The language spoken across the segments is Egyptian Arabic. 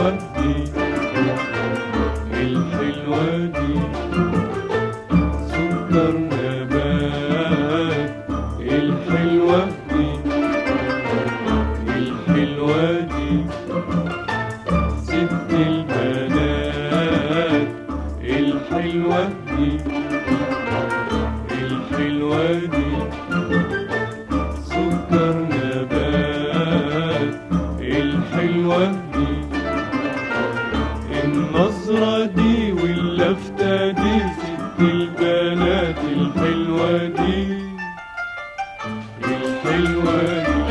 الحلوة دي الحلوة دي سكر نبات الحلوة دي الحلوة دي ست البنات الحلوة دي الحلوة دي سكر نبات الحلوة دي النظرة دي واللفتة دي ست البنات الحلوة دي الحلوة دي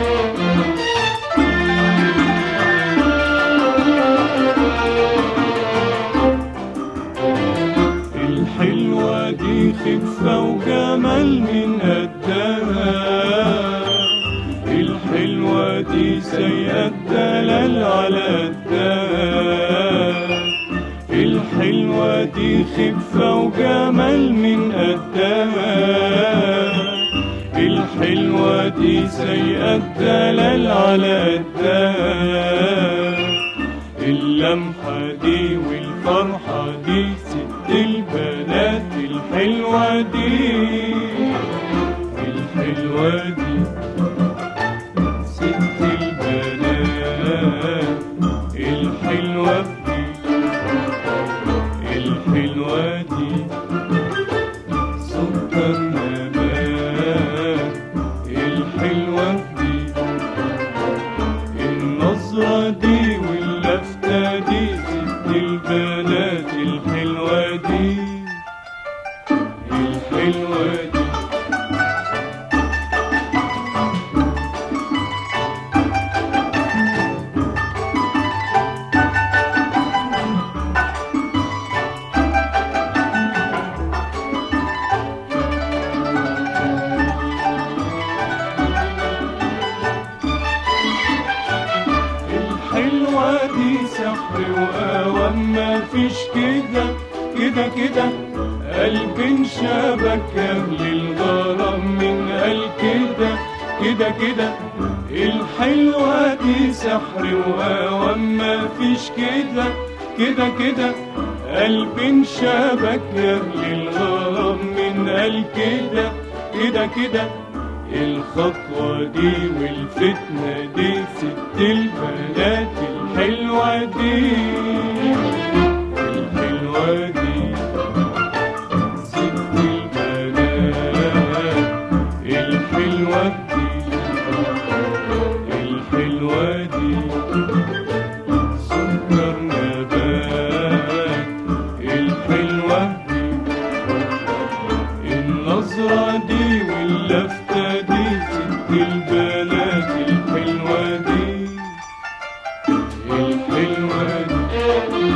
الحلوة دي خفة وجمال من قدها الحلوة دي سيئة الدلال على قدها الحلوة دي خفة وجمال من قدها الحلوة دي سيئة الدلال على قدها اللمحة دي والفرحة دي ست البنات الحلوة دي الحلوة دي ست البنات الحلوة دي الحلوة دي سكر نبات الحلوة دي النظرة دي واللفتة دي ست البنات الحلوة دي الحلوة دي الحلوة دي سحر وأوام ما فيش كده كده كده قلب انشبك أهل الغرام من قال كده كده كده الحلوة دي سحر وأوام ما فيش كده كده كده قلب انشبك أهل الغرام من قال كده كده كده الخطوة دي والفتنة دي ست البنات الحلوة دي الحلوة دي ست البنات الحلوة دي الحلوة دي سكر نبات الحلوة دي النظرة دي واللفتة دي ست البنات الحلوة دي الحلوة دي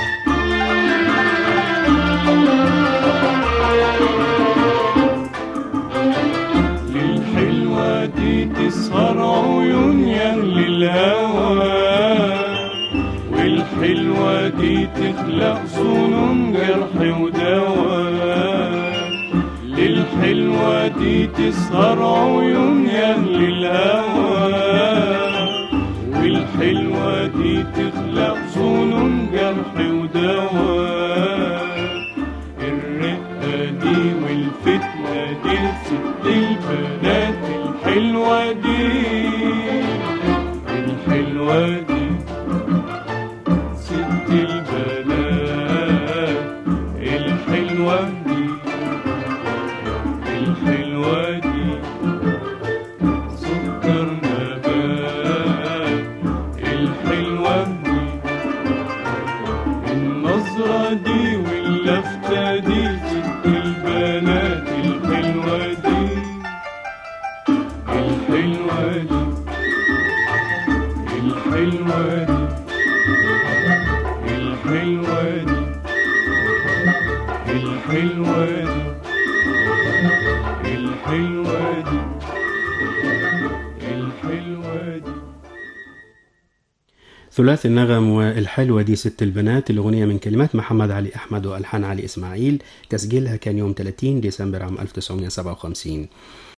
للحلوة دي تسهر عيون يا أهل الهوى والحلوة دي تخلق ظنون جرح ودواء للحلوة دي تسهر عيون يا أهل الهوى والحلوة دي تخلق ظنون جرح ودواء الرقة دي والفتنة دي ست البنات الحلوة دي الحلوة دي ست البنات الحلوة دي الحلوة دي سكر نبات الحلوة دي النظرة دي واللفتة دي ست البنات الحلوة دي الحلوة دي الحلوة دي الحلوة دي الحلوة دي الحلوة دي الحلوة دي ثلاث النغم والحلوة دي ست البنات الأغنية من كلمات محمد علي أحمد وألحان علي إسماعيل تسجيلها كان يوم 30 ديسمبر عام 1957